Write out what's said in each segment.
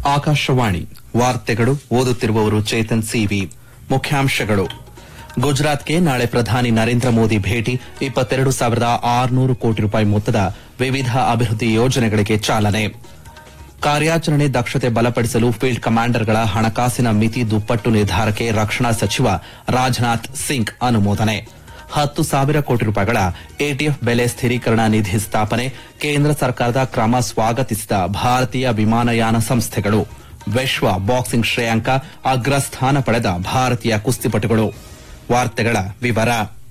ಆಕಾಶವಾಣಿ ವಾರ್ತೆಗಳು ಓದುತ್ತಿರುವವರು ಚೇತನ್ ಸಿವಿ ಮುಖ್ಯಾಂಶಗಳು ಗುಜರಾತ್ಗೆ ನಾಳೆ ಪ್ರಧಾನಿ ನರೇಂದ್ರ ಮೋದಿ ಭೇಟಿ ಇಪ್ಪತ್ತೆರಡು ಸಾವಿರದ ಆರುನೂರು ಕೋಟಿ ರೂಪಾಯಿ ಮೊತ್ತದ ವಿವಿಧ ಅಭಿವೃದ್ಧಿ ಯೋಜನೆಗಳಿಗೆ ಚಾಲನೆ ಕಾರ್ಯಾಚರಣೆ ದಕ್ಷತೆ ಬಲಪಡಿಸಲು ಫೀಲ್ಡ್ ಕಮಾಂಡರ್ಗಳ ಹಣಕಾಸಿನ ಮಿತಿ ದುಪ್ಪಟ್ಟು ನಿರ್ಧಾರಕ್ಕೆ ರಕ್ಷಣಾ ಸಚಿವ ರಾಜನಾಥ್ ಸಿಂಗ್ ಅನುಮೋದನೆ ಹತ್ತು ಸಾವಿರ ಕೋಟಿ ರೂಪಾಯಿಗಳ ಎಟಿಎಫ್ ಬೆಲೆ ಸ್ಥಿರೀಕರಣ ನಿಧಿ ಸ್ಥಾಪನೆ ಕೇಂದ್ರ ಸರ್ಕಾರದ ಕ್ರಮ ಸ್ವಾಗತಿಸಿದ ಭಾರತೀಯ ವಿಮಾನಯಾನ ಸಂಸ್ಥೆಗಳು ವಿಶ್ವ ಬಾಕ್ಸಿಂಗ್ ಶ್ರೇಯಾಂಕ ಅಗ್ರಸ್ಥಾನ ಪಡೆದ ಭಾರತೀಯ ಕುಸ್ತಿಪಟುಗಳು ವಾರ್ತೆಗಳ ವಿವರ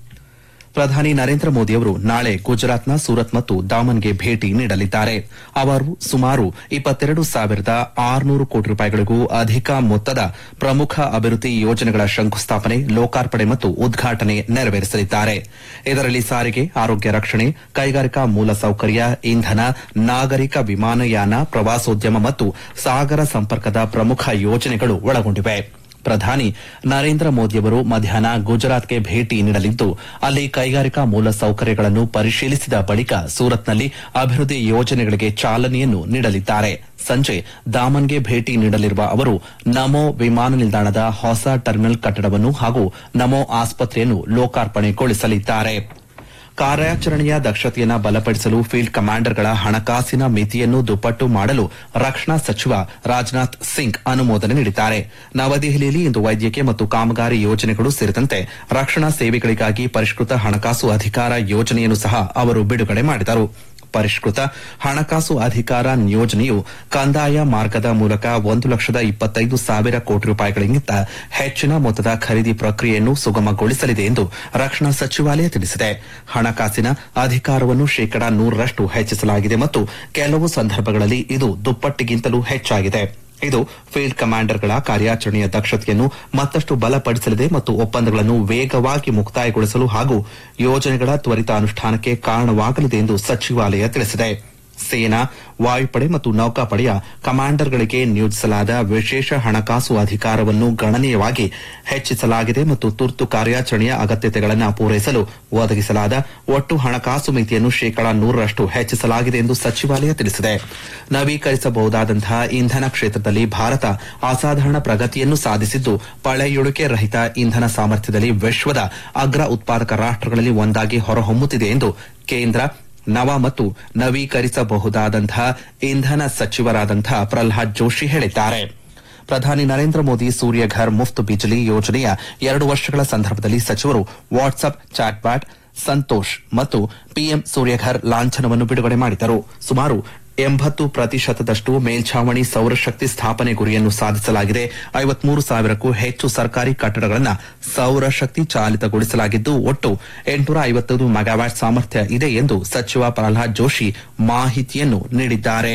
ಪ್ರಧಾನಿ ನರೇಂದ್ರ ಮೋದಿಯವರು ನಾಳೆ ಗುಜರಾತ್ನ ಸೂರತ್ ಮತ್ತು ದಾಮನ್ಗೆ ಭೇಟಿ ನೀಡಲಿದ್ದಾರೆ ಅವರು ಸುಮಾರು ಇಪ್ಪತ್ತೆರಡು ಸಾವಿರದ ಆರುನೂರು ಕೋಟಿ ರೂಪಾಯಿಗಳಿಗೂ ಅಧಿಕ ಮೊತ್ತದ ಪ್ರಮುಖ ಅಭಿವೃದ್ಧಿ ಯೋಜನೆಗಳ ಶಂಕುಸ್ಥಾಪನೆ ಲೋಕಾರ್ಪಣೆ ಮತ್ತು ಉದ್ಘಾಟನೆ ನೆರವೇರಿಸಲಿದ್ದಾರೆ ಇದರಲ್ಲಿ ಸಾರಿಗೆ ಆರೋಗ್ಯ ರಕ್ಷಣೆ ಕೈಗಾರಿಕಾ ಮೂಲಸೌಕರ್ಯ ಇಂಧನ ನಾಗರಿಕ ವಿಮಾನಯಾನ ಪ್ರವಾಸೋದ್ಯಮ ಮತ್ತು ಸಾಗರ ಸಂಪರ್ಕದ ಪ್ರಮುಖ ಯೋಜನೆಗಳು ಒಳಗೊಂಡಿವೆ ಪ್ರಧಾನಿ ನರೇಂದ್ರ ಮೋದಿಯವರು ಮಧ್ಯಾಹ್ನ ಗುಜರಾತ್ಗೆ ಭೇಟಿ ನೀಡಲಿದ್ದು ಅಲ್ಲಿ ಕೈಗಾರಿಕಾ ಮೂಲಸೌಕರ್ಯಗಳನ್ನು ಪರಿಶೀಲಿಸಿದ ಬಳಿಕ ಸೂರತ್ನಲ್ಲಿ ಅಭಿವೃದ್ಧಿ ಯೋಜನೆಗಳಿಗೆ ಚಾಲನೆಯನ್ನು ನೀಡಲಿದ್ದಾರೆ ಸಂಜೆ ದಾಮನ್ಗೆ ಭೇಟಿ ನೀಡಲಿರುವ ಅವರು ನಮೋ ವಿಮಾನ ನಿಲ್ದಾಣದ ಹೊಸ ಟರ್ಮಿನಲ್ ಕಟ್ಟಡವನ್ನು ಹಾಗೂ ನಮೋ ಆಸ್ಪತ್ರೆಯನ್ನು ಲೋಕಾರ್ಪಣೆಗೊಳಿಸಲಿದ್ದಾರೆ ಕಾರ್ಯಾಚರಣೆಯ ದಕ್ಷತೆಯನ್ನು ಬಲಪಡಿಸಲು ಫೀಲ್ಡ್ ಕಮಾಂಡರ್ಗಳ ಹಣಕಾಸಿನ ಮಿತಿಯನ್ನು ದುಪ್ಪಟ್ಟು ಮಾಡಲು ರಕ್ಷಣಾ ಸಚಿವ ರಾಜನಾಥ್ ಸಿಂಗ್ ಅನುಮೋದನೆ ನೀಡಿದ್ದಾರೆ ನವದೆಹಲಿಯಲ್ಲಿ ಇಂದು ವೈದ್ಯಕೀಯ ಮತ್ತು ಕಾಮಗಾರಿ ಯೋಜನೆಗಳು ಸೇರಿದಂತೆ ರಕ್ಷಣಾ ಸೇವೆಗಳಿಗಾಗಿ ಪರಿಷ್ಕೃತ ಹಣಕಾಸು ಅಧಿಕಾರ ಯೋಜನೆಯನ್ನು ಸಹ ಅವರು ಬಿಡುಗಡೆ ಮಾಡಿದರು ಪರಿಷ್ಕೃತ ಹಣಕಾಸು ಅಧಿಕಾರ ಯೋಜನೆಯು ಕಂದಾಯ ಮಾರ್ಗದ ಮೂಲಕ ಒಂದು ಲಕ್ಷದ ಇಪ್ಪತ್ತೈದು ಸಾವಿರ ಕೋಟಿ ರೂಪಾಯಿಗಳಿಗಿಂತ ಹೆಚ್ಚಿನ ಮೊತ್ತದ ಖರೀದಿ ಪ್ರಕ್ರಿಯೆಯನ್ನು ಸುಗಮಗೊಳಿಸಲಿದೆ ಎಂದು ರಕ್ಷಣಾ ಸಚಿವಾಲಯ ತಿಳಿಸಿದೆ ಹಣಕಾಸಿನ ಅಧಿಕಾರವನ್ನು ಶೇಕಡಾ ನೂರರಷ್ಟು ಹೆಚ್ಚಿಸಲಾಗಿದೆ ಮತ್ತು ಕೆಲವು ಸಂದರ್ಭಗಳಲ್ಲಿ ಇದು ದುಪ್ಪಟ್ಟಿಗಿಂತಲೂ ಹೆಚ್ಚಾಗಿದೆ ಇದು ಫೀಲ್ಡ್ ಕಮಾಂಡರ್ಗಳ ಕಾರ್ಯಾಚರಣೆಯ ದಕ್ಷತೆಯನ್ನು ಮತ್ತಷ್ಟು ಬಲಪಡಿಸಲಿದೆ ಮತ್ತು ಒಪ್ಪಂದಗಳನ್ನು ವೇಗವಾಗಿ ಮುಕ್ತಾಯಗೊಳಿಸಲು ಹಾಗೂ ಯೋಜನೆಗಳ ತ್ವರಿತ ಅನುಷ್ಠಾನಕ್ಕೆ ಕಾರಣವಾಗಲಿದೆ ಎಂದು ಸಚಿವಾಲಯ ತಿಳಿಸಿದೆ ಸೇನಾ ವಾಯುಪಡೆ ಮತ್ತು ನೌಕಾಪಡೆಯ ಕಮಾಂಡರ್ಗಳಿಗೆ ನಿಯೋಜಿಸಲಾದ ವಿಶೇಷ ಹಣಕಾಸು ಅಧಿಕಾರವನ್ನು ಗಣನೀಯವಾಗಿ ಹೆಚ್ಚಿಸಲಾಗಿದೆ ಮತ್ತು ತುರ್ತು ಕಾರ್ಯಾಚರಣೆಯ ಅಗತ್ಯತೆಗಳನ್ನು ಪೂರೈಸಲು ಒದಗಿಸಲಾದ ಒಟ್ಟು ಹಣಕಾಸು ಮಿತಿಯನ್ನು ಶೇಕಡಾ ನೂರರಷ್ಟು ಹೆಚ್ಚಿಸಲಾಗಿದೆ ಎಂದು ಸಚಿವಾಲಯ ತಿಳಿಸಿದೆ ನವೀಕರಿಸಬಹುದಾದಂತಹ ಇಂಧನ ಕ್ಷೇತ್ರದಲ್ಲಿ ಭಾರತ ಅಸಾಧಾರಣ ಪ್ರಗತಿಯನ್ನು ಸಾಧಿಸಿದ್ದು ಪಳೆಯುಳಿಕೆ ರಹಿತ ಇಂಧನ ಸಾಮರ್ಥ್ಯದಲ್ಲಿ ವಿಶ್ವದ ಅಗ್ರ ಉತ್ಪಾದಕ ರಾಷ್ಟಗಳಲ್ಲಿ ಒಂದಾಗಿ ಹೊರಹೊಮ್ಮುತ್ತಿದೆ ಎಂದು ಕೇಂದ್ರ ನವ ಮತ್ತು ನವೀಕರಿಸಬಹುದಾದಂತಹ ಇಂಧನ ಸಚಿವರಾದಂತಹ ಪ್ರಲ್ಹಾದ್ ಜೋಶಿ ಹೇಳಿದ್ದಾರೆ ಪ್ರಧಾನಿ ನರೇಂದ್ರ ಮೋದಿ ಸೂರ್ಯಘರ್ ಮುಫ್ತ್ ಬಿಜ್ಲಿ ಯೋಜನೆಯ ಎರಡು ವರ್ಷಗಳ ಸಂದರ್ಭದಲ್ಲಿ ಸಚಿವರು ವಾಟ್ಸ್ಆಪ್ ಚಾಟ್ಬ್ಯಾಟ್ ಸಂತೋಷ್ ಮತ್ತು ಪಿಎಂ ಸೂರ್ಯಘರ್ ಲಾಂಛನವನ್ನು ಬಿಡುಗಡೆ ಮಾಡಿದರು ಸುಮಾರು ಎಂಬತ್ತು ಪ್ರತಿಶತದಷ್ಟು ಮೇಲ್ಛಾವಣಿ ಸೌರಶಕ್ತಿ ಸ್ಥಾಪನೆ ಗುರಿಯನ್ನು ಸಾಧಿಸಲಾಗಿದೆ ಐವತ್ಮೂರು ಸಾವಿರಕ್ಕೂ ಹೆಚ್ಚು ಸರ್ಕಾರಿ ಕಟ್ಟಡಗಳನ್ನು ಸೌರಶಕ್ತಿ ಚಾಲಿತಗೊಳಿಸಲಾಗಿದ್ದು ಒಟ್ಟು ಎಂಟುನೂರ ಐವತ್ತೈದು ಮೆಗಾವ್ಯಾಟ್ ಸಾಮರ್ಥ್ಯ ಇದೆ ಎಂದು ಸಚಿವ ಪ್ರಹ್ಲಾದ್ ಜೋಶಿ ಮಾಹಿತಿಯನ್ನು ನೀಡಿದ್ದಾರೆ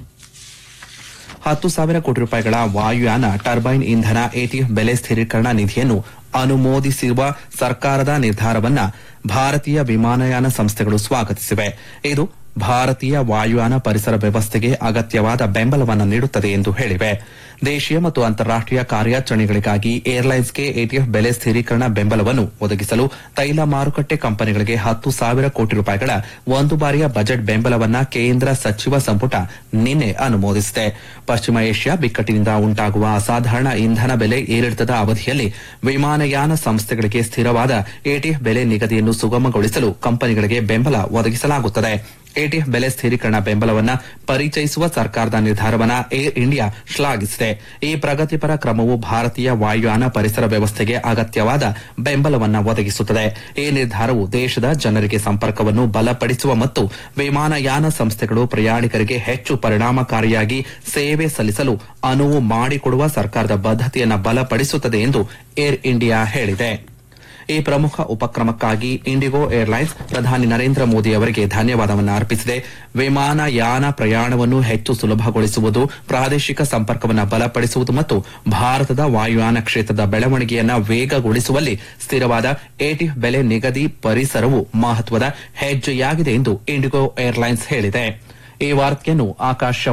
ಹತ್ತು ಸಾವಿರ ಕೋಟಿ ರೂಪಾಯಿಗಳ ವಾಯುಯಾನ ಟರ್ಬೈನ್ ಇಂಧನ ಎಟಿಎಫ್ ಬೆಲೆ ಸ್ಥಿರೀಕರಣ ನಿಧಿಯನ್ನು ಅನುಮೋದಿಸಿರುವ ಸರ್ಕಾರದ ನಿರ್ಧಾರವನ್ನ ಭಾರತೀಯ ವಿಮಾನಯಾನ ಸಂಸ್ಥೆಗಳು ಸ್ವಾಗತಿಸಿವೆ ಇದು ಭಾರತೀಯ ವಾಯುಯಾನ ಪರಿಸರ ವ್ಯವಸ್ಥೆಗೆ ಅಗತ್ಯವಾದ ಬೆಂಬಲವನ್ನು ನೀಡುತ್ತದೆ ಎಂದು ಹೇಳಿವೆ ದೇಶೀಯ ಮತ್ತು ಅಂತಾರಾಷ್ಟೀಯ ಕಾರ್ಯಾಚರಣೆಗಳಿಗಾಗಿ ಏರ್ಲೈನ್ಸ್ಗೆ ಎಟಿಎಫ್ ಬೆಲೆ ಸ್ಥಿರೀಕರಣ ಬೆಂಬಲವನ್ನು ಒದಗಿಸಲು ತೈಲ ಮಾರುಕಟ್ಟೆ ಕಂಪನಿಗಳಿಗೆ ಹತ್ತು ಸಾವಿರ ಕೋಟಿ ರೂಪಾಯಿಗಳ ಒಂದು ಬಾರಿಯ ಬಜೆಟ್ ಬೆಂಬಲವನ್ನ ಕೇಂದ್ರ ಸಚಿವ ಸಂಪುಟ ನಿನ್ನೆ ಅನುಮೋದಿಸಿದೆ ಪಶ್ಚಿಮ ಏಷ್ಯಾ ಬಿಕ್ಕಟ್ಟಿನಿಂದ ಉಂಟಾಗುವ ಅಸಾಧಾರಣ ಇಂಧನ ಬೆಲೆ ಏರಿಳಿತದ ಅವಧಿಯಲ್ಲಿ ವಿಮಾನಯಾನ ಸಂಸ್ಥೆಗಳಿಗೆ ಸ್ಥಿರವಾದ ಎಟಿಎಫ್ ಬೆಲೆ ನಿಗದಿಯನ್ನು ಸುಗಮಗೊಳಿಸಲು ಕಂಪನಿಗಳಿಗೆ ಬೆಂಬಲ ಒದಗಿಸಲಾಗುತ್ತದೆ ಎಟಿಎಫ್ ಬೆಲೆ ಸ್ಥಿರೀಕರಣ ಬೆಂಬಲವನ್ನ ಪರಿಚಯಿಸುವ ಸರ್ಕಾರದ ನಿರ್ಧಾರವನ್ನ ಏರ್ ಇಂಡಿಯಾ ಶ್ಲಾಘಿಸಿದೆ ಈ ಪ್ರಗತಿಪರ ಕ್ರಮವು ಭಾರತೀಯ ವಾಯುಯಾನ ಪರಿಸರ ವ್ಯವಸ್ಥೆಗೆ ಅಗತ್ಯವಾದ ಬೆಂಬಲವನ್ನ ಒದಗಿಸುತ್ತದೆ ಈ ನಿರ್ಧಾರವು ದೇಶದ ಜನರಿಗೆ ಸಂಪರ್ಕವನ್ನು ಬಲಪಡಿಸುವ ಮತ್ತು ವಿಮಾನಯಾನ ಸಂಸ್ಥೆಗಳು ಪ್ರಯಾಣಿಕರಿಗೆ ಹೆಚ್ಚು ಪರಿಣಾಮಕಾರಿಯಾಗಿ ಸೇವೆ ಸಲ್ಲಿಸಲು ಅನುವು ಮಾಡಿಕೊಡುವ ಸರ್ಕಾರದ ಬದ್ಧತೆಯನ್ನು ಬಲಪಡಿಸುತ್ತದೆ ಎಂದು ಏರ್ ಇಂಡಿಯಾ ಹೇಳಿದೆ ಈ ಪ್ರಮುಖ ಉಪಕ್ರಮಕ್ಕಾಗಿ ಇಂಡಿಗೋ ಏರ್ಲೈನ್ಸ್ ಪ್ರಧಾನಿ ನರೇಂದ್ರ ಮೋದಿ ಅವರಿಗೆ ಧನ್ಯವಾದವನ್ನು ಅರ್ಪಿಸಿದೆ ವಿಮಾನಯಾನ ಪ್ರಯಾಣವನ್ನು ಹೆಚ್ಚು ಸುಲಭಗೊಳಿಸುವುದು ಪ್ರಾದೇಶಿಕ ಸಂಪರ್ಕವನ್ನು ಬಲಪಡಿಸುವುದು ಮತ್ತು ಭಾರತದ ವಾಯುಯಾನ ಕ್ಷೇತ್ರದ ಬೆಳವಣಿಗೆಯನ್ನು ವೇಗಗೊಳಿಸುವಲ್ಲಿ ಸ್ಥಿರವಾದ ಎಟಿಎಫ್ ಬೆಲೆ ನಿಗದಿ ಪರಿಸರವು ಮಹತ್ವದ ಹೆಜ್ಜೆಯಾಗಿದೆ ಎಂದು ಇಂಡಿಗೋ ಏರ್ಲೈನ್ಸ್ ಹೇಳಿದೆ ಈ ವಾರ್ತೆಯನ್ನು ಆಕಾಶ